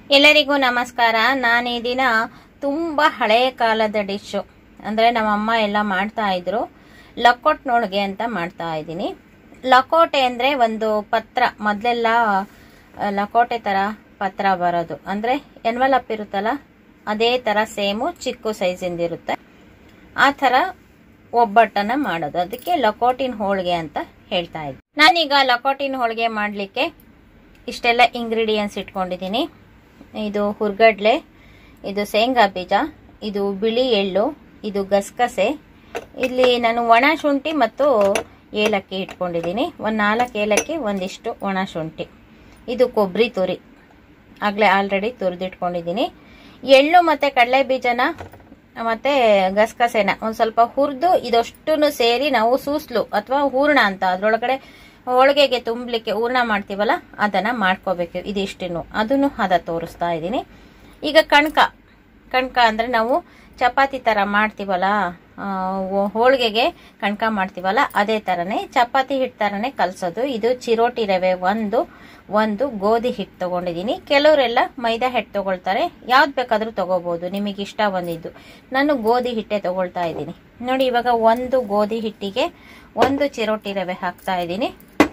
ಎಲ್ಲರಿಗೂ ನಮಸ್ಕಾರ ನಾನು ಈ ದಿನ ತುಂಬ ಹಳೆಯ ಕಾಲದ ಡಿಶ್ಶು ಅಂದರೆ ನಮ್ಮಮ್ಮ ಎಲ್ಲ ಮಾಡ್ತಾ ಇದ್ರು ಲಕೋಟ್ ನೋಳ್ಗೆ ಅಂತ ಮಾಡ್ತಾ ಇದ್ದೀನಿ ಲಕೋಟೆ ಅಂದರೆ ಒಂದು ಪತ್ರ ಮೊದಲೆಲ್ಲ ಆ, ಲಕೋಟೆ ಥರ ಪತ್ರ ಬರೋದು ಅಂದರೆ ಎನ್ವಲಪ್ ಇರುತ್ತಲ್ಲ ಅದೇ ಥರ ಸೇಮು ಚಿಕ್ಕ ಸೈಜಿಂದ ಇರುತ್ತೆ ಆ ಥರ ಒಬ್ಬಟ್ಟನ್ನ ಮಾಡೋದು ಅದಕ್ಕೆ ಲಕೋಟಿನ ಹೋಳಿಗೆ ಅಂತ ಹೇಳ್ತಾ ಇದ್ದೆ ನಾನೀಗ ಲಕೋಟಿನ ಹೋಳಿಗೆ ಮಾಡಲಿಕ್ಕೆ ಇಷ್ಟೆಲ್ಲ ಇಂಗ್ರೀಡಿಯೆಂಟ್ಸ್ ಇಟ್ಕೊಂಡಿದ್ದೀನಿ ಇದು ಹುರ್ಗಡ್ಲೆ ಇದು ಶೇಂಗಾ ಬೀಜ ಇದು ಬಿಳಿ ಎಳ್ಳು ಇದು ಗಸಗಸೆ ಇಲ್ಲಿ ನಾನು ಒಣ ಶುಂಠಿ ಮತ್ತು ಏಲಕ್ಕಿ ಇಟ್ಕೊಂಡಿದ್ದೀನಿ ಒಂದು ನಾಲ್ಕು ಏಲಕ್ಕಿ ಒಂದಿಷ್ಟು ಒಣ ಶುಂಠಿ ಇದು ಕೊಬ್ಬರಿ ತುರಿ ಆಗಲೇ ಆಲ್ರೆಡಿ ತುರಿದಿಟ್ಕೊಂಡಿದ್ದೀನಿ ಎಳ್ಳು ಮತ್ತು ಕಡಲೆ ಬೀಜನ ಮತ್ತು ಗಸಗಸೆನ ಒಂದು ಸ್ವಲ್ಪ ಹುರಿದು ಇದಷ್ಟು ಸೇರಿ ನಾವು ಸೂಸ್ಲು ಅಥವಾ ಹೂರ್ಣ ಅಂತ ಅದರೊಳಗಡೆ ಹೋಳಿಗೆಗೆ ತುಂಬಲಿಕ್ಕೆ ಹೂರ್ಣ ಮಾಡ್ತೀವಲ್ಲ ಅದನ್ನು ಮಾಡ್ಕೋಬೇಕು ಇದಿಷ್ಟನ್ನು ಅದನ್ನು ಹದ ತೋರಿಸ್ತಾ ಇದ್ದೀನಿ ಈಗ ಕಣ್ಕ ಕಣ್ಕ ಅಂದರೆ ನಾವು ಚಪಾತಿ ಥರ ಮಾಡ್ತೀವಲ್ಲ ಆ, ಹೋ- ಹೋಳಿಗೆಗೆ ಕಣ್ಕ ಮಾಡ್ತೀವಲ್ಲ ಅದೇ ಥರನೇ ಚಪಾತಿ ಹಿಟ್ಟು ಥರನೇ ಕಲಸೋದು ಇದು ಚಿರೋಟಿ ರವೆ ಒಂದು ಒಂದು ಗೋಧಿ ಹಿಟ್ಟು ತೊಗೊಂಡಿದ್ದೀನಿ ಕೆಲವರೆಲ್ಲ ಮೈದಾ ಹಿಟ್ಟು ತೊಗೊಳ್ತಾರೆ ಯಾವ್ದು ಬೇಕಾದರೂ ತೊಗೋಬೋದು ನಿಮಗೆ ಇಷ್ಟ ಬಂದಿದ್ದು ನಾನು ಗೋಧಿ ಹಿಟ್ಟೆ ತೊಗೊಳ್ತಾ ಇದ್ದೀನಿ ನೋಡಿ ಇವಾಗ ಒಂದು ಗೋಧಿ ಹಿಟ್ಟಿಗೆ ಒಂದು ಚಿರೋಟಿ ರವೆ ಹಾಕ್ತಾ ಇದ್ದೀನಿ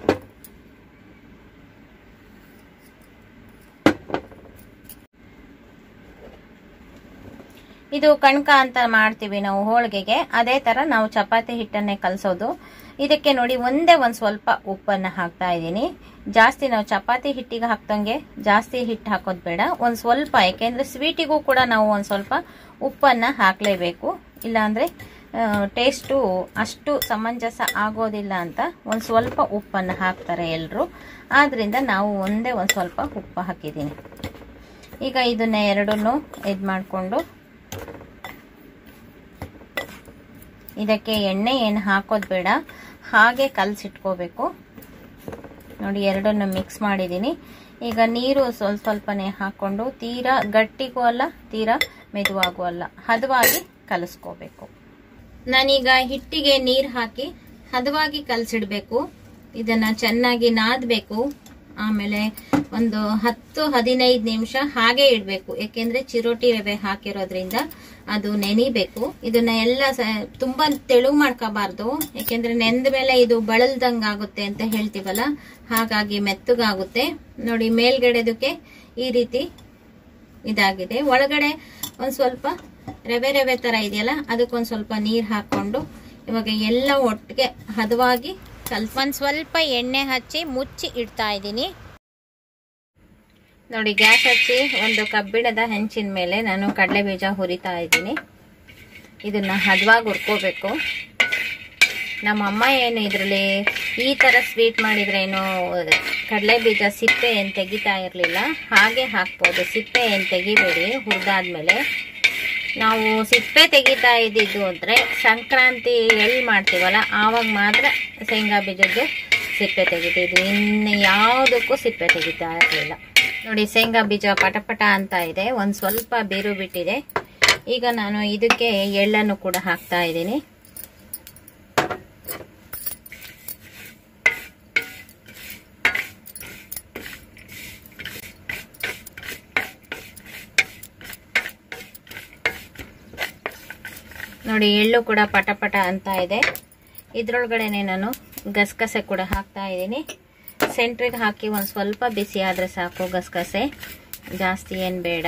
ಇದು ಕಣ್ಕ ಅಂತ ಮಾಡ್ತೀವಿ ನಾವು ಹೋಳಿಗೆಗೆ ಅದೇ ತರ ನಾವು ಚಪಾತಿ ಹಿಟ್ಟನ್ನೇ ಕಲಸೋದು ಇದಕ್ಕೆ ನೋಡಿ ಒಂದೇ ಒಂದು ಸ್ವಲ್ಪ ಉಪ್ಪನ್ನ ಹಾಕ್ತಾ ಇದ್ದೀನಿ ಜಾಸ್ತಿ ನಾವು ಚಪಾತಿ ಹಿಟ್ಟಿಗೆ ಹಾಕ್ದಂಗೆ ಜಾಸ್ತಿ ಹಿಟ್ಟು ಹಾಕೋದು ಬೇಡ ಒಂದು ಸ್ವಲ್ಪ ಯಾಕೆಂದ್ರೆ ಸ್ವೀಟಿಗೂ ಕೂಡ ನಾವು ಒಂದು ಸ್ವಲ್ಪ ಉಪ್ಪನ್ನ ಹಾಕಲೇಬೇಕು ಇಲ್ಲಾಂದ್ರೆ ಟೇಸ್ಟು ಅಷ್ಟು ಸಮಂಜಸ ಆಗೋದಿಲ್ಲ ಅಂತ ಒಂದು ಸ್ವಲ್ಪ ಉಪ್ಪನ್ನು ಹಾಕ್ತಾರೆ ಎಲ್ಲರೂ ಆದ್ರಿಂದ ನಾವು ಒಂದೇ ಒಂದು ಸ್ವಲ್ಪ ಉಪ್ಪು ಹಾಕಿದ್ದೀನಿ ಈಗ ಇದನ್ನ ಎರಡನ್ನೂ ಇದು ಮಾಡಿಕೊಂಡು ಇದಕ್ಕೆ ಎಣ್ಣೆ ಏನು ಹಾಕೋದು ಬೇಡ ಹಾಗೆ ಕಲಸಿಟ್ಕೋಬೇಕು ನೋಡಿ ಎರಡನ್ನು ಮಿಕ್ಸ್ ಮಾಡಿದ್ದೀನಿ ಈಗ ನೀರು ಸ್ವಲ್ಪ ಸ್ವಲ್ಪನೇ ಹಾಕ್ಕೊಂಡು ತೀರಾ ಗಟ್ಟಿಗೂ ಅಲ್ಲ ತೀರಾ ಮೆದುವಾಗೂ ಅಲ್ಲ ಹದವಾಗಿ ಕಲಿಸ್ಕೋಬೇಕು ನಾನೀಗ ಹಿಟ್ಟಿಗೆ ನೀರು ಹಾಕಿ ಹದವಾಗಿ ಕಲಸಿಡ್ಬೇಕು ಇದನ್ನ ಚೆನ್ನಾಗಿ ನಾದಬೇಕು ಆಮೇಲೆ ಒಂದು ಹತ್ತು ಹದಿನೈದು ನಿಮಿಷ ಹಾಗೆ ಇಡಬೇಕು ಯಾಕೆಂದ್ರೆ ಚಿರೋಟಿ ರವೆ ಹಾಕಿರೋದ್ರಿಂದ ಅದು ನೆನಿಬೇಕು ಇದನ್ನ ಎಲ್ಲ ಸ- ತುಂಬಾ ತೆಳು ಮಾಡ್ಕೋಬಾರ್ದು ಯಾಕೆಂದ್ರೆ ನೆಂದ ಮೇಲೆ ಇದು ಬಳಲ್ದಂಗ್ ಆಗುತ್ತೆ ಅಂತ ಹೇಳ್ತೀವಲ್ಲ ಹಾಗಾಗಿ ಮೆತ್ತಗಾಗುತ್ತೆ ನೋಡಿ ಮೇಲ್ಗಡೆದಕ್ಕೆ ಈ ರೀತಿ ಇದಾಗಿದೆ ಒಳಗಡೆ ಒಂದ್ ಸ್ವಲ್ಪ ರವೆ ರವೆ ತರ ಇದೆಯಲ್ಲ ಅದಕ್ಕೊಂದ್ ಸ್ವಲ್ಪ ನೀರ್ ಹಾಕೊಂಡು ಇವಾಗ ಎಲ್ಲ ಒಟ್ಟಿಗೆ ಹದವಾಗಿ ಸ್ವಲ್ಪ ಒಂದ್ ಸ್ವಲ್ಪ ಎಣ್ಣೆ ಹಚ್ಚಿ ಮುಚ್ಚಿ ಇಡ್ತಾ ಇದ್ದೀನಿ ನೋಡಿ ಗ್ಯಾಸ್ ಹಚ್ಚಿ ಒಂದು ಕಬ್ಬಿಣದ ಹೆಂಚಿನ ಮೇಲೆ ನಾನು ಕಡಲೆ ಬೀಜ ಹುರಿತಾ ಇದ್ದೀನಿ ಇದನ್ನ ಹದವಾಗಿ ಹುರ್ಕೋಬೇಕು ನಮ್ಮ ಅಮ್ಮ ಏನು ಇದರಲ್ಲಿ ಈ ಥರ ಸ್ವೀಟ್ ಮಾಡಿದ್ರೇನು ಕಡಲೆ ಬೀಜ ಸಿಪ್ಪೆ ಏನು ತೆಗಿತಾ ಇರಲಿಲ್ಲ ಹಾಗೆ ಹಾಕ್ಬೋದು ಸಿಪ್ಪೆ ಏನು ತೆಗಿಬೇಡಿ ಹುರಿದಾದ್ಮೇಲೆ ನಾವು ಸಿಪ್ಪೆ ತೆಗಿತಾ ಇದ್ದಿದ್ದು ಅಂದರೆ ಸಂಕ್ರಾಂತಿ ಎಳ್ಳು ಮಾಡ್ತೀವಲ್ಲ ಆವಾಗ ಮಾತ್ರ ಶೇಂಗಾ ಬೀಜದ್ದು ಸಿಪ್ಪೆ ತೆಗಿತಿದ್ವಿ ಇನ್ನು ಯಾವುದಕ್ಕೂ ಸಿಪ್ಪೆ ತೆಗಿತಾ ಇರಲಿಲ್ಲ ನೋಡಿ ಶೇಂಗಾ ಬೀಜ ಪಟಪಟ ಅಂತ ಇದೆ ಒಂದು ಸ್ವಲ್ಪ ಬೇರು ಬಿಟ್ಟಿದೆ ಈಗ ನಾನು ಇದಕ್ಕೆ ಎಳ್ಳನ್ನು ಕೂಡ ಹಾಕ್ತಾ ಇದ್ದೀನಿ ನೋಡಿ ಎಳ್ಳು ಕೂಡ ಪಟಪಟ ಅಂತ ಇದೆ ಇದ್ರೊಳಗಡೆನೆ ನಾನು ಗಸಗಸೆ ಕೂಡ ಹಾಕ್ತಾ ಇದ್ದೀನಿ ಸೆಂಟ್ರಿಗೆ ಹಾಕಿ ಒಂದು ಸ್ವಲ್ಪ ಬಿಸಿ ಆದರೆ ಸಾಕು ಗಸಗಸೆ ಜಾಸ್ತಿ ಏನು ಬೇಡ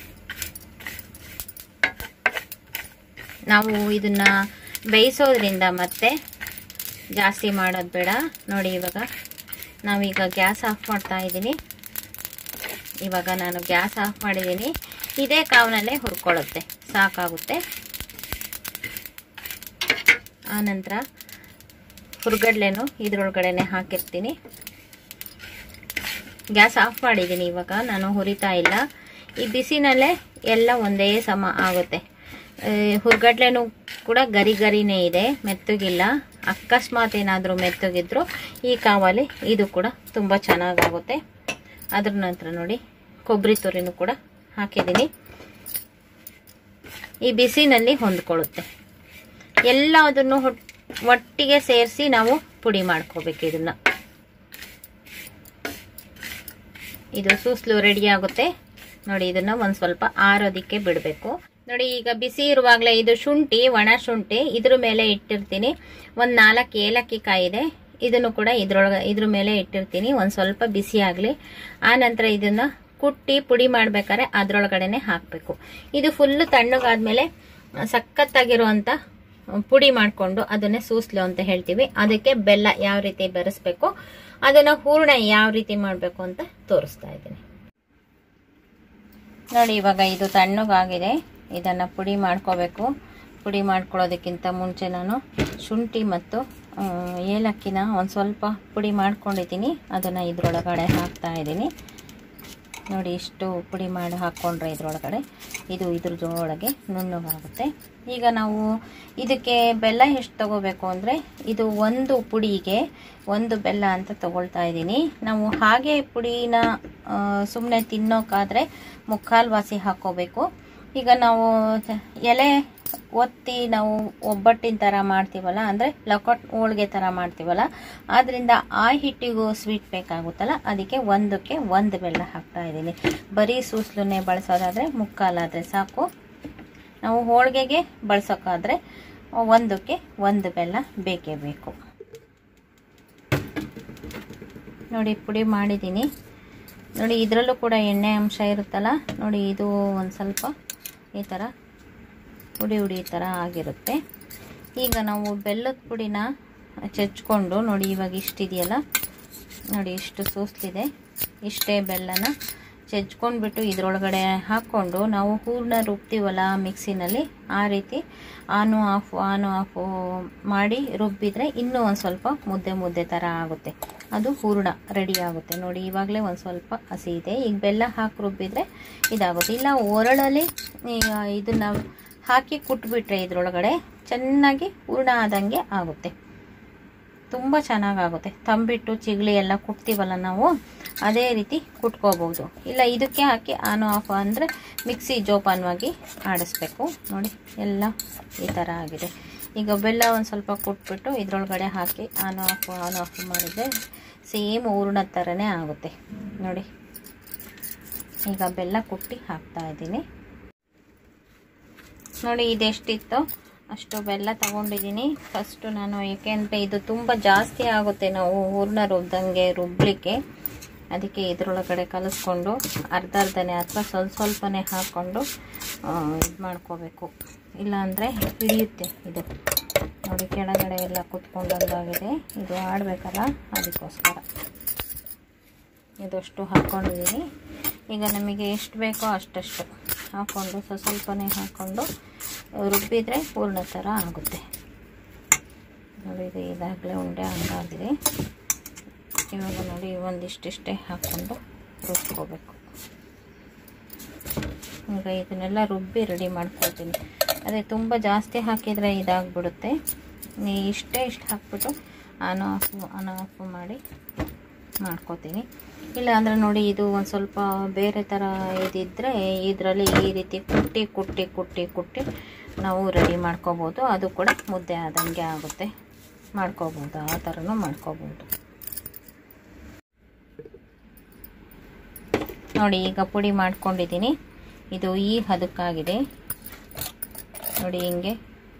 ನಾವು ಇದನ್ನ ಬೇಯಿಸೋದ್ರಿಂದ ಮತ್ತೆ ಜಾಸ್ತಿ ಮಾಡೋದು ಬೇಡ ನೋಡಿ ಇವಾಗ ನಾವೀಗ ಗ್ಯಾಸ್ ಆಫ್ ಮಾಡ್ತಾ ಇದ್ದೀನಿ ಇವಾಗ ನಾನು ಗ್ಯಾಸ್ ಆಫ್ ಮಾಡಿದ್ದೀನಿ ಇದೇ ಕಾವ್ನಲ್ಲೇ ಹುರ್ಕೊಳ್ಳುತ್ತೆ ಸಾಕಾಗುತ್ತೆ ಆನಂತರ ಹುರ್ಗಡ್ಲೆನು ಇದ್ರೊಳಗಡೆನೆ ಹಾಕಿರ್ತೀನಿ ಗ್ಯಾಸ್ ಆಫ್ ಮಾಡಿದ್ದೀನಿ ಇವಾಗ ನಾನು ಹುರಿತಾ ಇಲ್ಲ ಈ ಬಿಸಿನಲ್ಲೇ ಎಲ್ಲ ಒಂದೇ ಸಮ ಆಗುತ್ತೆ ಆ, ಹುರ್ಗಡ್ಲೆನೂ ಕೂಡ ಗರಿ ಗರಿನೇ ಇದೆ ಮೆತ್ತಗಿಲ್ಲ ಅಕಸ್ಮಾತ್ ಏನಾದರೂ ಮೆತ್ತಗಿದ್ರು ಈ ಕಾವಲ್ಲಿ ಇದು ಕೂಡ ತುಂಬ ಚೆನ್ನಾಗಾಗುತ್ತೆ ಅದ್ರ ನಂತರ ನೋಡಿ ಕೊಬ್ಬರಿ ತುರಿನೂ ಕೂಡ ಹಾಕಿದ್ದೀನಿ ಈ ಬಿಸಿನಲ್ಲಿ ಹೊಂದ್ಕೊಳ್ಳುತ್ತೆ ಎಲ್ಲದನ್ನು ಹೊಟ್- ಒಟ್ಟಿಗೆ ಸೇರಿಸಿ ನಾವು ಪುಡಿ ಮಾಡ್ಕೋಬೇಕು ಇದನ್ನ ಇದು ಸೂಸ್ಲು ರೆಡಿ ಆಗುತ್ತೆ ನೋಡಿ ಇದನ್ನ ಒಂದ್ ಸ್ವಲ್ಪ ಆರೋದಿಕ್ಕೆ ಬಿಡಬೇಕು ನೋಡಿ ಈಗ ಬಿಸಿ ಇರುವಾಗಲೇ ಇದು ಶುಂಠಿ ಒಣ ಶುಂಠಿ ಇದ್ರ ಮೇಲೆ ಇಟ್ಟಿರ್ತೀನಿ ಒಂದ್ ನಾಲ್ಕು ಏಲಕ್ಕಿ ಕಾಯಿ ಇದೆ ಇದನ್ನು ಕೂಡ ಇದ್ರೊಳಗೆ ಇದ್ರ ಮೇಲೆ ಇಟ್ಟಿರ್ತೀನಿ ಒಂದ್ ಸ್ವಲ್ಪ ಬಿಸಿ ಆಗಲಿ ಆ ನಂತರ ಇದನ್ನ ಕುಟ್ಟಿ ಪುಡಿ ಮಾಡ್ಬೇಕಾದ್ರೆ ಅದ್ರೊಳಗಡೆನೆ ಹಾಕಬೇಕು ಇದು ಫುಲ್ ತಣ್ಣಗಾದ್ಮೇಲೆ ಸಖತ್ತಾಗಿರುವಂತ ಪುಡಿ ಮಾಡಿಕೊಂಡು ಅದನ್ನೇ ಸೂಸ್ಲು ಅಂತ ಹೇಳ್ತೀವಿ ಅದಕ್ಕೆ ಬೆಲ್ಲ ಯಾವ ರೀತಿ ಬೆರೆಸ್ಬೇಕು ಅದನ್ನ ಹೂರ್ಣ ಯಾವ ರೀತಿ ಮಾಡಬೇಕು ಅಂತ ತೋರಿಸ್ತಾ ಇದ್ದೀನಿ ನೋಡಿ ಇವಾಗ ಇದು ತಣ್ಣಗಾಗಿದೆ ಇದನ್ನು ಪುಡಿ ಮಾಡ್ಕೋಬೇಕು ಪುಡಿ ಮಾಡ್ಕೊಳ್ಳೋದಕ್ಕಿಂತ ಮುಂಚೆ ನಾನು ಶುಂಠಿ ಮತ್ತು ಆ, ಏಲಕ್ಕಿನ ಒಂದು ಸ್ವಲ್ಪ ಪುಡಿ ಮಾಡ್ಕೊಂಡಿದ್ದೀನಿ ಅದನ್ನು ಇದ್ರೊಳಗಡೆ ಹಾಕ್ತಾ ಇದ್ದೀನಿ ನೋಡಿ ಇಷ್ಟು ಪುಡಿ ಮಾಡಿ ಹಾಕ್ಕೊಂಡ್ರೆ ಇದ್ರೊಳಗಡೆ ಇದು ಇದ್ರದೊಳಗೆ ನುಣ್ಣಗಾಗುತ್ತೆ ಈಗ ನಾವು ಇದಕ್ಕೆ ಬೆಲ್ಲ ಎಷ್ಟು ತಗೋಬೇಕು ಅಂದರೆ ಇದು ಒಂದು ಪುಡಿಗೆ ಒಂದು ಬೆಲ್ಲ ಅಂತ ತಗೊಳ್ತಾ ಇದ್ದೀನಿ ನಾವು ಹಾಗೆ ಪುಡಿನ ಸುಮ್ಮನೆ ತಿನ್ನೋಕ್ಕಾದರೆ ಮುಕ್ಕಾಲು ವಾಸಿ ಹಾಕ್ಕೋಬೇಕು ಈಗ ನಾವು ಎಲೆ ಒತ್ತಿ ನಾವು ಒಬ್ಬಟ್ಟಿನ ಥರ ಮಾಡ್ತೀವಲ್ಲ ಅಂದರೆ ಲಕೋಟ್ ಹೋಳ್ಗೆ ಥರ ಮಾಡ್ತೀವಲ್ಲ ಆದ್ದರಿಂದ ಆ ಹಿಟ್ಟಿಗೂ ಸ್ವೀಟ್ ಬೇಕಾಗುತ್ತಲ್ಲ ಅದಕ್ಕೆ ಒಂದಕ್ಕೆ ಒಂದು ಬೆಲ್ಲ ಹಾಕ್ತಾ ಇದ್ದೀನಿ ಬರೀ ಸೂಸ್ಲನ್ನೇ ಬಳಸೋದಾದರೆ ಮುಕ್ಕಾಲಾದರೆ ಸಾಕು ನಾವು ಹೋಳಿಗೆಗೆ ಬಳಸೋಕ್ಕಾದರೆ ಒಂದಕ್ಕೆ ಒಂದು ಬೆಲ್ಲ ಬೇಕೇ ಬೇಕು ನೋಡಿ ಪುಡಿ ಮಾಡಿದ್ದೀನಿ ನೋಡಿ ಇದರಲ್ಲೂ ಕೂಡ ಎಣ್ಣೆ ಅಂಶ ಇರುತ್ತಲ್ಲ ನೋಡಿ ಇದು ಒಂದು ಸ್ವಲ್ಪ ಈ ಥರ ಹುಡಿ ಹುಡಿ ಥರ ಆಗಿರುತ್ತೆ ಈಗ ನಾವು ಬೆಲ್ಲದ ಪುಡಿನ ಚಚ್ಕೊಂಡು ನೋಡಿ ಇವಾಗ ಇಷ್ಟಿದೆಯಲ್ಲ ನೋಡಿ ಇಷ್ಟು ಸೂಸ್ಲಿದೆ ಇಷ್ಟೇ ಬೆಲ್ಲನ ಚಚ್ಕೊಂಡ್ಬಿಟ್ಟು ಇದ್ರೊಳಗಡೆ ಹಾಕ್ಕೊಂಡು ನಾವು ಹೂರಣ ರುಬ್ತೀವಲ್ಲ ಮಿಕ್ಸಿನಲ್ಲಿ ಆ ರೀತಿ ಆನು ಆಫು ಆನು ಆಫು ಮಾಡಿ ರುಬ್ಬಿದ್ರೆ ಇನ್ನೂ ಒಂದು ಸ್ವಲ್ಪ ಮುದ್ದೆ ಮುದ್ದೆ ಥರ ಆಗುತ್ತೆ ಅದು ಹೂರಣ ರೆಡಿ ಆಗುತ್ತೆ ನೋಡಿ ಇವಾಗಲೇ ಒಂದು ಸ್ವಲ್ಪ ಹಸಿ ಇದೆ ಈಗ ಬೆಲ್ಲ ಹಾಕಿ ರುಬ್ಬಿದ್ರೆ ಇದಾಗುತ್ತೆ ಇಲ್ಲ ಒರಳಲ್ಲಿ ಇದನ್ನು ಹಾಕಿ ಕುಟ್ಬಿಟ್ರೆ ಇದ್ರೊಳಗಡೆ ಚೆನ್ನಾಗಿ ಹೂರಣ ಆದಂಗೆ ಆಗುತ್ತೆ ತುಂಬ ಚೆನ್ನಾಗಾಗುತ್ತೆ ತಂಬಿಟ್ಟು ಚಿಗಳಿ ಎಲ್ಲ ಕುಟ್ತೀವಲ್ಲ ನಾವು ಅದೇ ರೀತಿ ಕುಟ್ಕೋಬೋದು ಇಲ್ಲ ಇದಕ್ಕೆ ಹಾಕಿ ಆನು ಆಫ್ ಅಂದರೆ ಮಿಕ್ಸಿ ಜೋಪಾನವಾಗಿ ಆಡಿಸ್ಬೇಕು ನೋಡಿ ಎಲ್ಲ ಈ ಥರ ಆಗಿದೆ ಈಗ ಬೆಲ್ಲ ಒಂದು ಸ್ವಲ್ಪ ಕುಟ್ಬಿಟ್ಟು ಇದ್ರೊಳಗಡೆ ಹಾಕಿ ಆನ್ ಆಫ್ ಆನ್ ಆಫ್ ಮಾಡಿದರೆ ಸೇಮ್ ಹೂರ್ಣದ ಥರನೇ ಆಗುತ್ತೆ ನೋಡಿ ಈಗ ಬೆಲ್ಲ ಕುಟ್ಟಿ ಹಾಕ್ತಾ ಇದ್ದೀನಿ ನೋಡಿ ಇದೆಷ್ಟಿತ್ತು ಅಷ್ಟು ಬೆಲ್ಲ ತಗೊಂಡಿದ್ದೀನಿ ಫಸ್ಟು ನಾನು ಏಕೆಂದರೆ ಇದು ತುಂಬ ಜಾಸ್ತಿ ಆಗುತ್ತೆ ನಾವು ಹೂರ್ಣ ರುಬ್ದಂಗೆ ರುಬ್ಲಿಕ್ಕೆ ಅದಕ್ಕೆ ಇದರೊಳಗಡೆ ಕಲಿಸ್ಕೊಂಡು ಅರ್ಧ ಅರ್ಧನೇ ಅಥವಾ ಸ್ವಲ್ಪ ಸ್ವಲ್ಪನೇ ಹಾಕ್ಕೊಂಡು ಇದು ಮಾಡ್ಕೋಬೇಕು ಇಲ್ಲಾಂದರೆ ಹಿಡಿಯುತ್ತೆ ಇದು ನೋಡಿ ಕೆಳಗಡೆ ಎಲ್ಲ ಕುತ್ಕೊಂಡಂಗಾಗಿದೆ ಇದು ಆಡಬೇಕಲ್ಲ ಅದಕ್ಕೋಸ್ಕರ ಇದಷ್ಟು ಹಾಕ್ಕೊಂಡಿದ್ದೀನಿ ಈಗ ನಮಗೆ ಎಷ್ಟು ಬೇಕೋ ಅಷ್ಟಷ್ಟು ಹಾಕ್ಕೊಂಡು ಸ್ವಲ್ಪ ಸ್ವಲ್ಪನೇ ಹಾಕ್ಕೊಂಡು ರುಬ್ಬಿದರೆ ಪೂರ್ಣ ಥರ ಆಗುತ್ತೆ ನೋಡಿ ಇದು ಇದಾಗಲೇ ಉಂಡೆ ಹಂಗಾಗಿದೆ ಇವಾಗ ನೋಡಿ ಒಂದಿಷ್ಟಿಷ್ಟೇ ಹಾಕ್ಕೊಂಡು ರುಬ್ಕೋಬೇಕು ಈಗ ಇದನ್ನೆಲ್ಲ ರುಬ್ಬಿ ರೆಡಿ ಮಾಡ್ಕೊಳ್ತೀನಿ ಅದೇ ತುಂಬ ಜಾಸ್ತಿ ಹಾಕಿದರೆ ಇದಾಗ್ಬಿಡುತ್ತೆ ನೀ ಇಷ್ಟೇ ಇಷ್ಟು ಹಾಕ್ಬಿಟ್ಟು ಆನ್ ಆಫ್ ಆನ್ ಆಫ್ ಮಾಡಿ ಮಾಡ್ಕೋತೀನಿ ಇಲ್ಲ ಅಂದರೆ ನೋಡಿ ಇದು ಒಂದು ಸ್ವಲ್ಪ ಬೇರೆ ಥರ ಇದಿದ್ದರೆ ಇದರಲ್ಲಿ ಈ ರೀತಿ ಕುಟ್ಟಿ ಕುಟ್ಟಿ ಕುಟ್ಟಿ ಕುಟ್ಟಿ ನಾವು ರೆಡಿ ಮಾಡ್ಕೋಬೋದು ಅದು ಕೂಡ ಮುದ್ದೆ ಆದಂಗೆ ಆಗುತ್ತೆ ಮಾಡ್ಕೋಬೋದು ಆ ಥರನೂ ಮಾಡ್ಕೋಬೋದು ನೋಡಿ ಈಗ ಪುಡಿ ಮಾಡ್ಕೊಂಡಿದ್ದೀನಿ ಇದು ಈ ಹದಕ್ಕಾಗಿದೆ ನೋಡಿ ಹಿಂಗೆ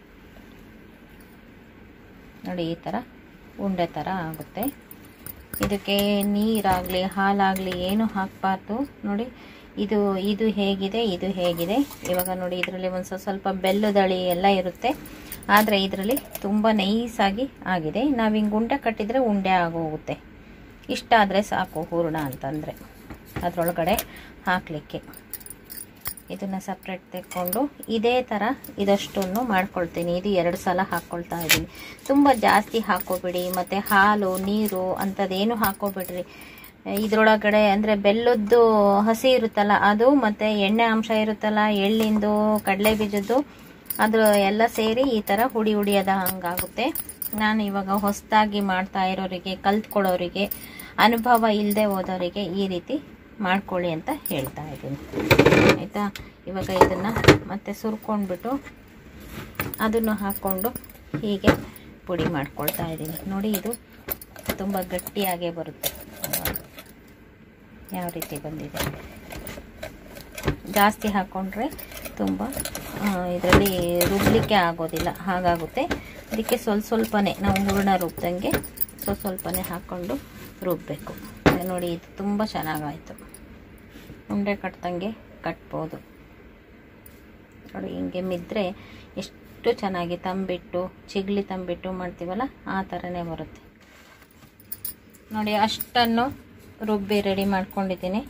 ನೋಡಿ ಈ ಥರ ಉಂಡೆ ಥರ ಆಗುತ್ತೆ ಇದಕ್ಕೆ ನೀರಾಗಲಿ ಹಾಲಾಗಲಿ ಏನು ಹಾಕಬಾರ್ದು ನೋಡಿ ಇದು ಇದು ಹೇಗಿದೆ ಇದು ಹೇಗಿದೆ ಇವಾಗ ನೋಡಿ ಇದರಲ್ಲಿ ಒಂದು ಸ್ವಲ್ಪ ಸ್ವಲ್ಪ ಬೆಲ್ಲದಳಿ ಎಲ್ಲ ಇರುತ್ತೆ ಆದರೆ ಇದರಲ್ಲಿ ತುಂಬ ನೈಸಾಗಿ ಆಗಿದೆ ನಾವು ಹಿಂಗೆ ಉಂಡೆ ಕಟ್ಟಿದರೆ ಉಂಡೆ ಆಗೋಗುತ್ತೆ ಇಷ್ಟ ಆದರೆ ಸಾಕು ಹೂರಣ ಅಂತಂದರೆ ಅದರೊಳಗಡೆ ಹಾಕಲಿಕ್ಕೆ ಇದನ್ನು ಸಪ್ರೇಟ್ ತೆಕ್ಕೊಂಡು ಇದೇ ಥರ ಇದಷ್ಟನ್ನು ಮಾಡ್ಕೊಳ್ತೀನಿ ಇದು ಎರಡು ಸಲ ಹಾಕ್ಕೊಳ್ತಾ ಇದ್ದೀನಿ ತುಂಬ ಜಾಸ್ತಿ ಹಾಕೋಬಿಡಿ ಮತ್ತು ಹಾಲು ನೀರು ಅಂಥದ್ದೇನು ಹಾಕೋಬಿಡ್ರಿ ಇದರೊಳಗಡೆ ಅಂದರೆ ಬೆಲ್ಲದ್ದು ಹಸಿ ಇರುತ್ತಲ್ಲ ಅದು ಮತ್ತು ಎಣ್ಣೆ ಅಂಶ ಇರುತ್ತಲ್ಲ ಎಳ್ಳಿಂದು ಕಡಲೆ ಬೀಜದ್ದು ಅದ್ರ ಎಲ್ಲ ಸೇರಿ ಈ ಥರ ಹುಡಿ ಹುಡಿಯದ ಹಂಗಾಗುತ್ತೆ ನಾನು ಇವಾಗ ಹೊಸದಾಗಿ ಮಾಡ್ತಾ ಇರೋರಿಗೆ ಕಲ್ತ್ಕೊಳ್ಳೋರಿಗೆ ಅನುಭವ ಇಲ್ಲದೆ ಹೋದವರಿಗೆ ಈ ರೀತಿ ಮಾಡ್ಕೊಳ್ಳಿ ಅಂತ ಹೇಳ್ತಾ ಇದ್ದೀನಿ ಆಯಿತಾ ಇವಾಗ ಇದನ್ನು ಮತ್ತೆ ಸುರ್ಕೊಂಡ್ಬಿಟ್ಟು ಅದನ್ನು ಹಾಕ್ಕೊಂಡು ಹೀಗೆ ಪುಡಿ ಮಾಡ್ಕೊಳ್ತಾ ಇದ್ದೀನಿ ನೋಡಿ ಇದು ತುಂಬ ಗಟ್ಟಿಯಾಗೇ ಬರುತ್ತೆ ಯಾವ ರೀತಿ ಬಂದಿದೆ ಜಾಸ್ತಿ ಹಾಕ್ಕೊಂಡ್ರೆ ತುಂಬ ಇದರಲ್ಲಿ ರುಬ್ಲಿಕ್ಕೆ ಆಗೋದಿಲ್ಲ ಹಾಗಾಗುತ್ತೆ ಅದಕ್ಕೆ ಸ್ವಲ್ಪ ಸ್ವಲ್ಪನೇ ನಾವು ಹೂರಣ ರುಬ್ದಂಗೆ ಸ್ವಲ್ಪ ಸ್ವಲ್ಪನೇ ಹಾಕ್ಕೊಂಡು ರುಬ್ಬಬೇಕು ನೋಡಿ ಇದು ತುಂಬ ಚೆನ್ನಾಗಾಯಿತು ಉಂಡೆ ಕಟ್ದಂಗೆ ಕಟ್ಬೋದು ನೋಡಿ ಹಿಂಗೆ ಮಿದ್ರೆ ಎಷ್ಟು ಚೆನ್ನಾಗಿ ತಂಬಿಟ್ಟು ಚಿಗ್ಲಿ ತಂಬಿಟ್ಟು ಮಾಡ್ತೀವಲ್ಲ ಆ ಥರನೇ ಬರುತ್ತೆ ನೋಡಿ ಅಷ್ಟನ್ನು ರುಬ್ಬಿ ರೆಡಿ ಮಾಡ್ಕೊಂಡಿದ್ದೀನಿ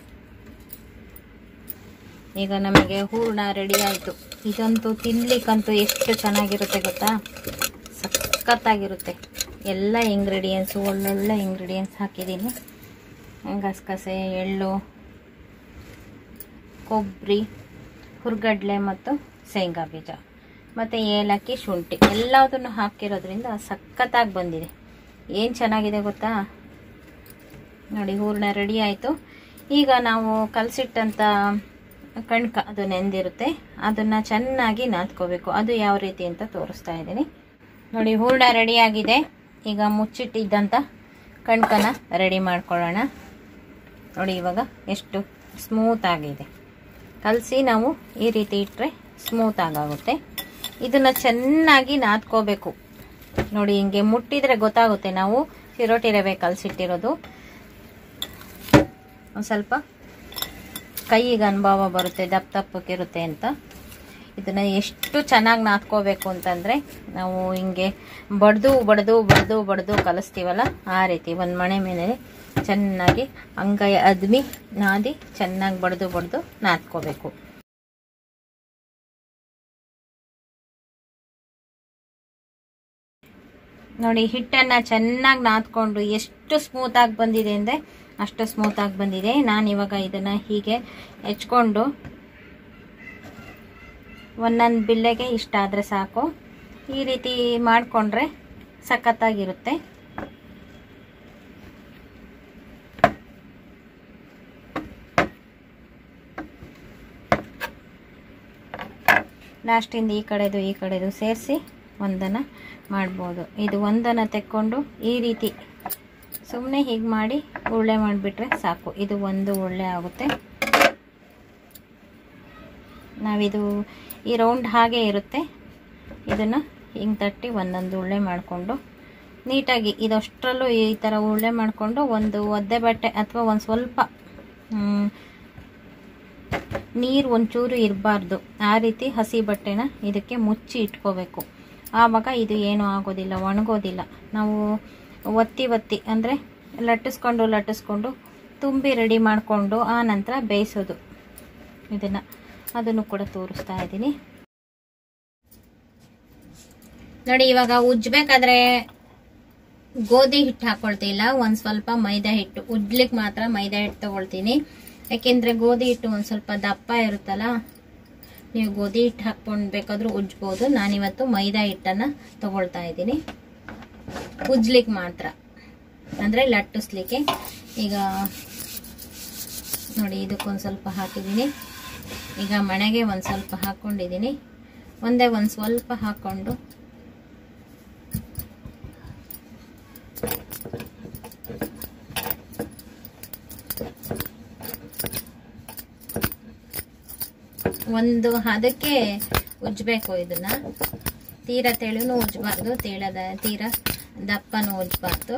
ಈಗ ನಮಗೆ ಹೂರ್ಣ ರೆಡಿ ಆಯಿತು ಇದಂತೂ ತಿನ್ಲಿಕ್ಕಂತೂ ಎಷ್ಟು ಚೆನ್ನಾಗಿರುತ್ತೆ ಗೊತ್ತಾ ಸಖತ್ತಾಗಿರುತ್ತೆ ಎಲ್ಲ ಇಂಗ್ರೀಡಿಯೆಂಟ್ಸು ಒಳ್ಳೊಳ್ಳೆ ಇಂಗ್ರೀಡಿಯೆಂಟ್ಸ್ ಹಾಕಿದ್ದೀನಿ ಗಸಗಸೆ ಎಳ್ಳು ಕೊಬ್ಬರಿ ಹುರ್ಗಡ್ಲೆ ಮತ್ತು ಶೇಂಗಾ ಬೀಜ ಮತ್ತು ಏಲಕ್ಕಿ ಶುಂಠಿ ಎಲ್ಲದನ್ನು ಹಾಕಿರೋದ್ರಿಂದ ಸಖತ್ತಾಗಿ ಬಂದಿದೆ ಏನು ಚೆನ್ನಾಗಿದೆ ಗೊತ್ತಾ ನೋಡಿ ಹೂರ್ಣ ರೆಡಿ ಆಯಿತು ಈಗ ನಾವು ಕಲಸಿಟ್ಟಂಥ ಕಣ್ಕ ಅದು ನೆಂದಿರುತ್ತೆ ಅದನ್ನು ಚೆನ್ನಾಗಿ ನಾದ್ಕೋಬೇಕು ಅದು ಯಾವ ರೀತಿ ಅಂತ ತೋರಿಸ್ತಾ ಇದ್ದೀನಿ ನೋಡಿ ಹೂರ್ಣ ರೆಡಿ ಆಗಿದೆ ಈಗ ಮುಚ್ಚಿಟ್ಟಿದ್ದಂಥ ಕಣ್ಕನ ರೆಡಿ ಮಾಡ್ಕೊಳ್ಳೋಣ ನೋಡಿ ಇವಾಗ ಎಷ್ಟು ಸ್ಮೂತ್ ಆಗಿದೆ ಕಲಸಿ ನಾವು ಈ ರೀತಿ ಇಟ್ಟರೆ ಸ್ಮೂತ್ ಆಗುತ್ತೆ ಇದನ್ನು ಚೆನ್ನಾಗಿ ನಾದ್ಕೋಬೇಕು ನೋಡಿ ಹಿಂಗೆ ಮುಟ್ಟಿದ್ರೆ ಗೊತ್ತಾಗುತ್ತೆ ನಾವು ಚಿರೋಟಿ ರವೆ ಕಲಸಿಟ್ಟಿರೋದು ಒಂದು ಸ್ವಲ್ಪ ಕೈಗೆ ಅನುಭವ ಬರುತ್ತೆ ದಪ್ಪ ದಪ್ಪಕ್ಕಿರುತ್ತೆ ಅಂತ ಇದನ್ನು ಎಷ್ಟು ಚೆನ್ನಾಗಿ ನಾದ್ಕೋಬೇಕು ಅಂತಂದರೆ ನಾವು ಹಿಂಗೆ ಬಡ್ದು ಬಡ್ದು ಬಡ್ದು ಬಡ್ದು ಕಲಿಸ್ತೀವಲ್ಲ ಆ ರೀತಿ ಒಂದು ಮಣೆ ಮೇಲೆ ಚೆನ್ನಾಗಿ ಅಂಗೈ ಅದ್ಮಿ ನಾದಿ ಚೆನ್ನಾಗಿ ಬಡ್ದು ಬಡ್ದು ನಾದ್ಕೋಬೇಕು ನೋಡಿ ಹಿಟ್ಟನ್ನು ಚೆನ್ನಾಗಿ ನಾದ್ಕೊಂಡು ಎಷ್ಟು ಸ್ಮೂತಾಗಿ ಬಂದಿದೆ ಅಂದರೆ ಅಷ್ಟು ಸ್ಮೂತಾಗಿ ಬಂದಿದೆ ನಾನು ಇವಾಗ ಇದನ್ನು ಹೀಗೆ ಹೆಚ್ಕೊಂಡು ಒಂದೊಂದು ಬಿಲ್ಲೆಗೆ ಇಷ್ಟ ಆದರೆ ಸಾಕು ಈ ರೀತಿ ಮಾಡಿಕೊಂಡ್ರೆ ಸಖತ್ತಾಗಿರುತ್ತೆ ಲಾಸ್ಟಿಂದ ಈ ಕಡೆದು ಈ ಕಡೆದು ಸೇರಿಸಿ ಒಂದನ್ನು ಮಾಡ್ಬೋದು ಇದು ಒಂದನ್ನು ತೆಕ್ಕೊಂಡು ಈ ರೀತಿ ಸುಮ್ಮನೆ ಹೀಗೆ ಮಾಡಿ ಉಳ್ಳೆ ಮಾಡಿಬಿಟ್ರೆ ಸಾಕು ಇದು ಒಂದು ಉಳ್ಳೆ ಆಗುತ್ತೆ ನಾವಿದು ಈ ರೌಂಡ್ ಹಾಗೆ ಇರುತ್ತೆ ಇದನ್ನು ಹಿಂಗೆ ತಟ್ಟಿ ಒಂದೊಂದು ಉಳ್ಳೆ ಮಾಡಿಕೊಂಡು ನೀಟಾಗಿ ಇದಷ್ಟರಲ್ಲೂ ಈ ಥರ ಉಳ್ಳೆ ಮಾಡಿಕೊಂಡು ಒಂದು ಒದ್ದೆ ಬಟ್ಟೆ ಅಥವಾ ಒಂದು ಸ್ವಲ್ಪ ನೀರು ಒಂಚೂರು ಇರಬಾರ್ದು ಆ ರೀತಿ ಹಸಿ ಬಟ್ಟೆನ ಇದಕ್ಕೆ ಮುಚ್ಚಿ ಇಟ್ಕೋಬೇಕು ಆವಾಗ ಇದು ಏನೂ ಆಗೋದಿಲ್ಲ ಒಣಗೋದಿಲ್ಲ ನಾವು ಒತ್ತಿ ಒತ್ತಿ ಅಂದರೆ ಲಟ್ಟಿಸ್ಕೊಂಡು ಲಟ್ಟಿಸ್ಕೊಂಡು ತುಂಬಿ ರೆಡಿ ಮಾಡಿಕೊಂಡು ಆ ನಂತರ ಬೇಯಿಸೋದು ಇದನ್ನು ಅದನ್ನು ಕೂಡ ತೋರಿಸ್ತಾ ಇದ್ದೀನಿ ನೋಡಿ ಇವಾಗ ಉಜ್ಬೇಕಾದ್ರೆ ಗೋಧಿ ಹಿಟ್ಟು ಹಾಕೊಳ್ತಿಲ್ಲ ಒಂದು ಸ್ವಲ್ಪ ಮೈದಾ ಹಿಟ್ಟು ಉಜ್ಲಿಕ್ಕೆ ಮಾತ್ರ ಮೈದಾ ಹಿಟ್ಟು ತಗೊಳ್ತೀನಿ ಯಾಕೆಂದರೆ ಗೋಧಿ ಹಿಟ್ಟು ಒಂದು ಸ್ವಲ್ಪ ದಪ್ಪ ಇರುತ್ತಲ್ಲ ನೀವು ಗೋಧಿ ಹಿಟ್ಟು ಹಾಕ್ಕೊಂಡು ಬೇಕಾದ್ರೂ ಉಜ್ಬೋದು ನಾನಿವತ್ತು ಮೈದಾ ಹಿಟ್ಟನ್ನು ತಗೊಳ್ತಾ ಇದ್ದೀನಿ ಉಜ್ಲಿಕ್ಕೆ ಮಾತ್ರ ಅಂದರೆ ಲಟ್ಟಿಸ್ಲಿಕ್ಕೆ ಈಗ ನೋಡಿ ಇದಕ್ಕೊಂದು ಸ್ವಲ್ಪ ಹಾಕಿದ್ದೀನಿ ಈಗ ಮಣೆಗೆ ಒಂದು ಸ್ವಲ್ಪ ಹಾಕ್ಕೊಂಡಿದ್ದೀನಿ ಒಂದೇ ಒಂದು ಸ್ವಲ್ಪ ಹಾಕ್ಕೊಂಡು ಒಂದು ಹದಕ್ಕೆ ಉಜ್ಬೇಕು ಇದನ್ನ ತೀರ ತೆಳುನು ಉಜ್ಬಾರ್ದು ತೇಳದ ತೀರ ದಪ್ಪನು ಉಜ್ಬಾರ್ದು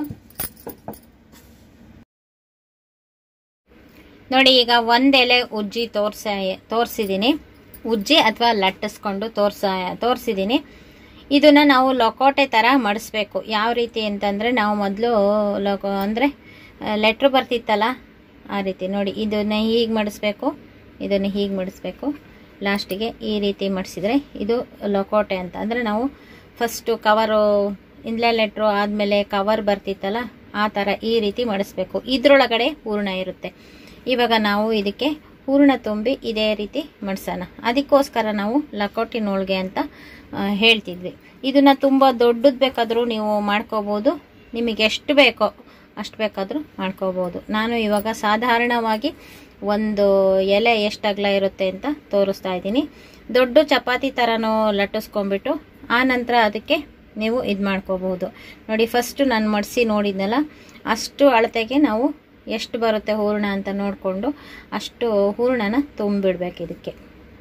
ನೋಡಿ ಈಗ ಒಂದ್ ಎಲೆ ಉಜ್ಜಿ ತೋರ್ಸ ತೋರಿಸಿದ್ದೀನಿ ಉಜ್ಜಿ ಅಥವಾ ಲಟ್ಟಿಸ್ಕೊಂಡು ತೋರ್ಸ ತೋರಿಸಿದ್ದೀನಿ ಇದನ್ನ ನಾವು ಲೊಕೋಟೆ ಥರ ಮಡಿಸ್ಬೇಕು ಯಾವ ರೀತಿ ಅಂತಂದರೆ ನಾವು ಮೊದಲು ಲೊಕೋ ಅಂದರೆ ಲೆಟ್ರ್ ಬರ್ತಿತ್ತಲ್ಲ ಆ ರೀತಿ ನೋಡಿ ಇದನ್ನ ಹೀಗೆ ಮಡಿಸ್ಬೇಕು ಇದನ್ನು ಹೀಗೆ ಮಡಿಸ್ಬೇಕು ಲಾಸ್ಟಿಗೆ ಈ ರೀತಿ ಮಡಿಸಿದ್ರೆ ಇದು ಲೊಕೋಟೆ ಅಂತ ಅಂದರೆ ನಾವು ಫಸ್ಟು ಕವರು ಇಂದ್ಲೆ ಲೆಟ್ರು ಆದಮೇಲೆ ಕವರ್ ಬರ್ತಿತ್ತಲ್ಲ ಆ ಥರ ಈ ರೀತಿ ಮಡಿಸ್ಬೇಕು ಇದರೊಳಗಡೆ ಹೂರ್ಣ ಇರುತ್ತೆ ಇವಾಗ ನಾವು ಇದಕ್ಕೆ ಹೂರ್ಣ ತುಂಬಿ ಇದೇ ರೀತಿ ಮಡ್ಸೋಣ ಅದಕ್ಕೋಸ್ಕರ ನಾವು ಲಕೋಟಿನ ಹೋಳ್ಗೆ ಅಂತ ಆ, ಹೇಳ್ತಿದ್ವಿ ಇದನ್ನ ತುಂಬ ದೊಡ್ಡದು ಬೇಕಾದರೂ ನೀವು ಮಾಡ್ಕೋಬೋದು ನಿಮಗೆ ಎಷ್ಟು ಬೇಕೋ ಅಷ್ಟು ಬೇಕಾದರೂ ಮಾಡ್ಕೋಬೋದು ನಾನು ಇವಾಗ ಸಾಧಾರಣವಾಗಿ ಒಂದು ಎಲೆ ಎಷ್ಟು ಅಗಲ ಇರುತ್ತೆ ಅಂತ ತೋರಿಸ್ತಾ ಇದ್ದೀನಿ ದೊಡ್ಡ ಚಪಾತಿ ಥರನೂ ಲಟ್ಟಿಸ್ಕೊಂಬಿಟ್ಟು ಆ ನಂತರ ಅದಕ್ಕೆ ನೀವು ಇದು ಮಾಡ್ಕೋಬಹುದು ನೋಡಿ ಫಸ್ಟು ನಾನು ಮಡಿಸಿ ನೋಡಿದ್ನಲ್ಲ ಅಷ್ಟು ಅಳತೆಗೆ ನಾವು ಎಷ್ಟು ಬರುತ್ತೆ ಹೂರಣ ಅಂತ ನೋಡಿಕೊಂಡು ಅಷ್ಟು ಹೂರಣನ ತುಂಬಿಡ್ಬೇಕು ಇದಕ್ಕೆ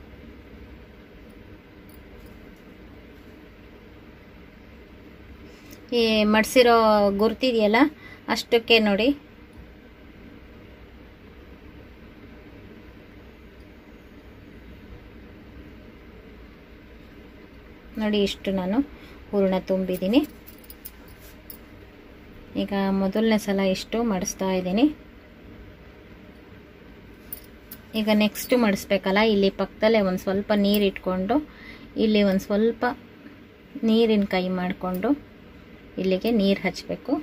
ಈ ಮಡ್ಸಿರೋ ಗುರ್ತಿದೆಯಲ್ಲ ಅಷ್ಟಕ್ಕೆ ನೋಡಿ ನೋಡಿ ಇಷ್ಟು ನಾನು ಹೂರಣ ತುಂಬಿದ್ದೀನಿ ಈಗ ಮೊದಲನೇ ಸಲ ಇಷ್ಟು ಮಡಿಸ್ತಾ ಇದ್ದೀನಿ ಈಗ ನೆಕ್ಸ್ಟ್ ಮಡಿಸ್ಬೇಕಲ್ಲ ಇಲ್ಲಿ ಪಕ್ಕದಲ್ಲೇ ಒಂದು ಸ್ವಲ್ಪ ನೀರು ಇಟ್ಕೊಂಡು ಇಲ್ಲಿ ಒಂದು ಸ್ವಲ್ಪ ನೀರಿನ ಕೈ ಮಾಡಿಕೊಂಡು ಇಲ್ಲಿಗೆ ನೀರು ಹಚ್ಚಬೇಕು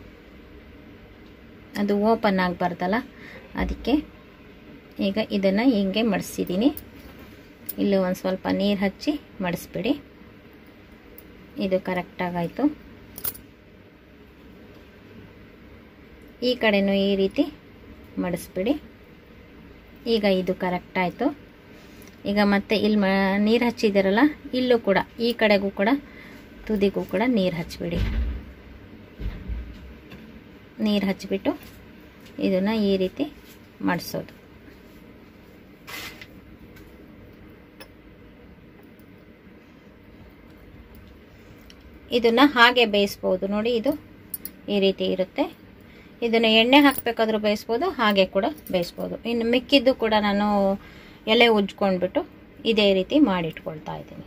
ಅದು ಓಪನ್ ಆಗಬಾರ್ದಲ್ಲ ಅದಕ್ಕೆ ಈಗ ಇದನ್ನು ಹಿಂಗೆ ಮಡಿಸಿದ್ದೀನಿ ಇಲ್ಲಿ ಒಂದು ಸ್ವಲ್ಪ ನೀರು ಹಚ್ಚಿ ಮಡಿಸ್ಬಿಡಿ ಇದು ಕರೆಕ್ಟಾಗಾಯಿತು ಈ ಕಡೆನೂ ಈ ರೀತಿ ಮಡಿಸ್ಬಿಡಿ ಈಗ ಇದು ಕರೆಕ್ಟ್ ಆಯಿತು ಈಗ ಮತ್ತೆ ಇಲ್ಲಿ ಮ ನೀರು ಹಚ್ಚಿದ್ದೀರಲ್ಲ ಇಲ್ಲೂ ಕೂಡ ಈ ಕಡೆಗೂ ಕೂಡ ತುದಿಗೂ ಕೂಡ ನೀರು ಹಚ್ಬಿಡಿ ನೀರು ಹಚ್ಬಿಟ್ಟು ಇದನ್ನು ಈ ರೀತಿ ಮಾಡಿಸೋದು ಇದನ್ನು ಹಾಗೆ ಬೇಯಿಸ್ಬೋದು ನೋಡಿ ಇದು ಈ ರೀತಿ ಇರುತ್ತೆ ಇದನ್ನು ಎಣ್ಣೆ ಹಾಕಬೇಕಾದ್ರೂ ಬೇಯಿಸ್ಬೋದು ಹಾಗೆ ಕೂಡ ಬೇಯಿಸ್ಬೋದು ಇನ್ನು ಮಿಕ್ಕಿದ್ದು ಕೂಡ ನಾನು ಎಲೆ ಉಜ್ಕೊಂಡ್ಬಿಟ್ಟು ಇದೇ ರೀತಿ ಮಾಡಿಟ್ಕೊಳ್ತಾ ಇದ್ದೀನಿ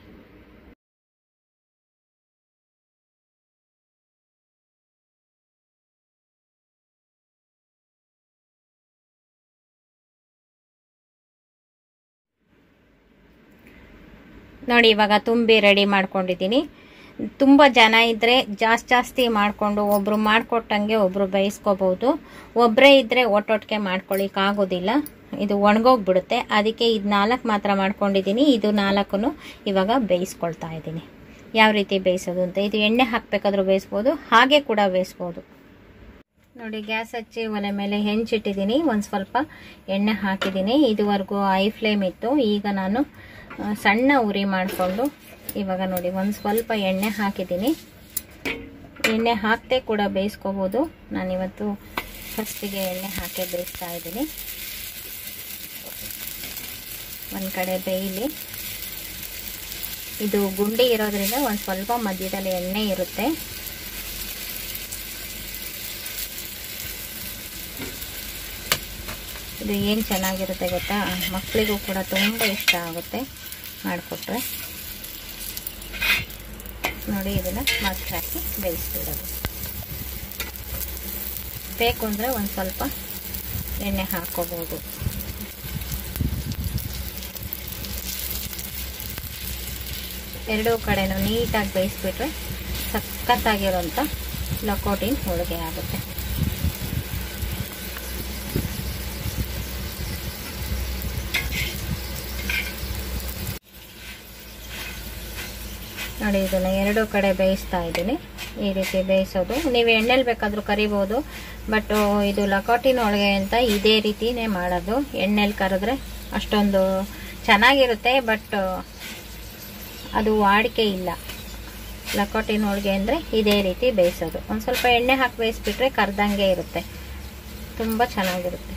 ನೋಡಿ ಇವಾಗ ತುಂಬಿ ರೆಡಿ ಮಾಡ್ಕೊಂಡಿದ್ದೀನಿ ತುಂಬ ಜನ ಇದ್ದರೆ ಜಾಸ್ತಿ ಜಾಸ್ತಿ ಮಾಡಿಕೊಂಡು ಒಬ್ಬರು ಮಾಡಿಕೊಟ್ಟಂಗೆ ಒಬ್ಬರು ಬೇಯಿಸ್ಕೋಬೋದು ಒಬ್ಬರೇ ಇದ್ದರೆ ಒಟ್ಟೊಟ್ಟಿಗೆ ಮಾಡ್ಕೊಳ್ಳಿಕ್ಕಾಗೋದಿಲ್ಲ ಇದು ಒಣಗೋಗ್ಬಿಡುತ್ತೆ ಅದಕ್ಕೆ ಇದು ನಾಲ್ಕು ಮಾತ್ರ ಮಾಡ್ಕೊಂಡಿದ್ದೀನಿ ಇದು ನಾಲ್ಕು ಇವಾಗ ಬೇಯಿಸ್ಕೊಳ್ತಾ ಇದ್ದೀನಿ ಯಾವ ರೀತಿ ಬೇಯಿಸೋದು ಅಂತ ಇದು ಎಣ್ಣೆ ಹಾಕಬೇಕಾದ್ರೂ ಬೇಯಿಸ್ಬೋದು ಹಾಗೆ ಕೂಡ ಬೇಯಿಸ್ಬೋದು ನೋಡಿ ಗ್ಯಾಸ್ ಹಚ್ಚಿ ಒಲೆ ಮೇಲೆ ಹೆಂಚಿಟ್ಟಿದ್ದೀನಿ ಒಂದು ಸ್ವಲ್ಪ ಎಣ್ಣೆ ಹಾಕಿದ್ದೀನಿ ಇದುವರೆಗೂ ಐ ಫ್ಲೇಮ್ ಇತ್ತು ಈಗ ನಾನು ಸಣ್ಣ ಉರಿ ಮಾಡಿಕೊಂಡು ಇವಾಗ ನೋಡಿ ಒಂದು ಸ್ವಲ್ಪ ಎಣ್ಣೆ ಹಾಕಿದ್ದೀನಿ ಎಣ್ಣೆ ಹಾಕದೆ ಕೂಡ ಬೇಯಿಸ್ಕೋಬೋದು ನಾನಿವತ್ತು ಫಸ್ಟಿಗೆ ಎಣ್ಣೆ ಹಾಕಿ ಬೇಯಿಸ್ತಾ ಇದ್ದೀನಿ ಒಂದು ಕಡೆ ಬೇಯಲಿ ಇದು ಗುಂಡಿ ಇರೋದ್ರಿಂದ ಒಂದು ಸ್ವಲ್ಪ ಮಧ್ಯದಲ್ಲಿ ಎಣ್ಣೆ ಇರುತ್ತೆ ಇದು ಏನು ಚೆನ್ನಾಗಿರುತ್ತೆ ಗೊತ್ತಾ ಮಕ್ಕಳಿಗೂ ಕೂಡ ತುಂಬ ಇಷ್ಟ ಆಗುತ್ತೆ ಮಾಡಿಕೊಟ್ರೆ ನೋಡಿ ಇದನ್ನು ಮತ್ತೆ ಹಾಕಿ ಬೇಯಿಸ್ಬಿಡೋದು ಬೇಕು ಅಂದರೆ ಒಂದು ಸ್ವಲ್ಪ ಎಣ್ಣೆ ಹಾಕ್ಕೋಬೋದು ಎರಡೂ ಕಡೆನೂ ನೀಟಾಗಿ ಬೇಯಿಸ್ಬಿಟ್ರೆ ಸಖತ್ತಾಗಿರೋಂಥ ಲಕೋಟಿನ ಹೋಳಿಗೆ ಆಗುತ್ತೆ ನೋಡಿ ಇದನ್ನು ಎರಡೂ ಕಡೆ ಬೇಯಿಸ್ತಾ ಇದ್ದೀನಿ ಈ ರೀತಿ ಬೇಯಿಸೋದು ನೀವು ಎಣ್ಣೆಲಿ ಬೇಕಾದರೂ ಕರಿಬೋದು ಬಟ್ ಇದು ಲಕೋಟಿನ ಹೋಳಿಗೆ ಅಂತ ಇದೇ ರೀತಿನೇ ಮಾಡೋದು ಎಣ್ಣೆಲಿ ಕರೆದ್ರೆ ಅಷ್ಟೊಂದು ಚೆನ್ನಾಗಿರುತ್ತೆ ಬಟ್ ಅದು ವಾಡಿಕೆ ಇಲ್ಲ ಲಕೋಟಿನ ಹೋಳಿಗೆ ಅಂದರೆ ಇದೇ ರೀತಿ ಬೇಯಿಸೋದು ಒಂದು ಸ್ವಲ್ಪ ಎಣ್ಣೆ ಹಾಕಿ ಬೇಯಿಸ್ಬಿಟ್ರೆ ಕರ್ದಂಗೆ ಇರುತ್ತೆ ತುಂಬ ಚೆನ್ನಾಗಿರುತ್ತೆ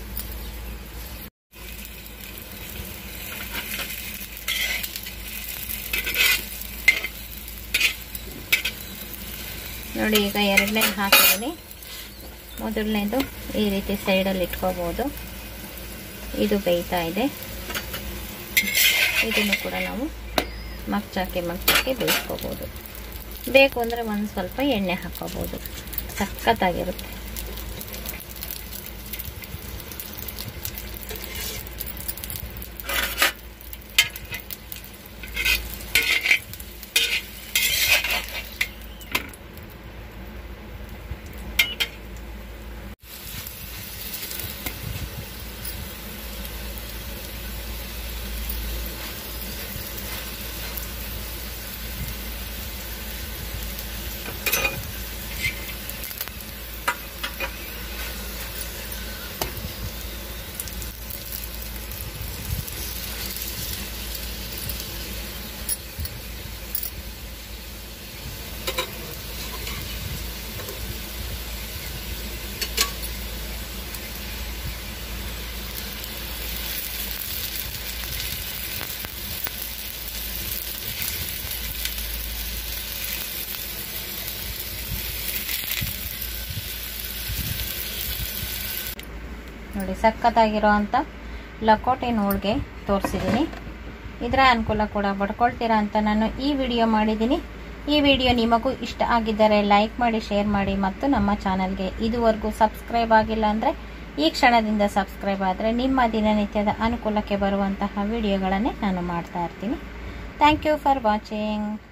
ನೋಡಿ ಈಗ ಎರಡನೇ ಹಾಕಿದ್ದೀನಿ ಮೊದಲನೇದು ಈ ರೀತಿ ಸೈಡಲ್ಲಿ ಇಟ್ಕೋಬೋದು ಇದು ಬೇಯ್ತಾ ಇದೆ ಇದನ್ನು ಕೂಡ ನಾವು ಮಗ್ಚಾಕಿ ಮಗ್ಚಾಕಿ ಬೇಯಿಸ್ಕೋಬೋದು ಬೇಕು ಅಂದರೆ ಒಂದು ಸ್ವಲ್ಪ ಎಣ್ಣೆ ಹಾಕ್ಕೋಬೋದು ಸಖತ್ತಾಗಿರುತ್ತೆ ನೋಡಿ ಸಖತ್ತಾಗಿರೋ ಅಂಥ ಲಕೋಟೆ ಹೋಳಿಗೆ ತೋರಿಸಿದ್ದೀನಿ ಇದರ ಅನುಕೂಲ ಕೂಡ ಪಡ್ಕೊಳ್ತೀರಾ ಅಂತ ನಾನು ಈ ವಿಡಿಯೋ ಮಾಡಿದ್ದೀನಿ ಈ ವಿಡಿಯೋ ನಿಮಗೂ ಇಷ್ಟ ಆಗಿದ್ದರೆ ಲೈಕ್ ಮಾಡಿ ಶೇರ್ ಮಾಡಿ ಮತ್ತು ನಮ್ಮ ಚಾನಲ್ಗೆ ಇದುವರೆಗೂ ಸಬ್ಸ್ಕ್ರೈಬ್ ಆಗಿಲ್ಲ ಅಂದರೆ ಈ ಕ್ಷಣದಿಂದ ಸಬ್ಸ್ಕ್ರೈಬ್ ಆದರೆ ನಿಮ್ಮ ದಿನನಿತ್ಯದ ಅನುಕೂಲಕ್ಕೆ ಬರುವಂತಹ ವಿಡಿಯೋಗಳನ್ನೇ ನಾನು ಮಾಡ್ತಾ ಇರ್ತೀನಿ ಥ್ಯಾಂಕ್ ಯು ಫಾರ್ ವಾಚಿಂಗ್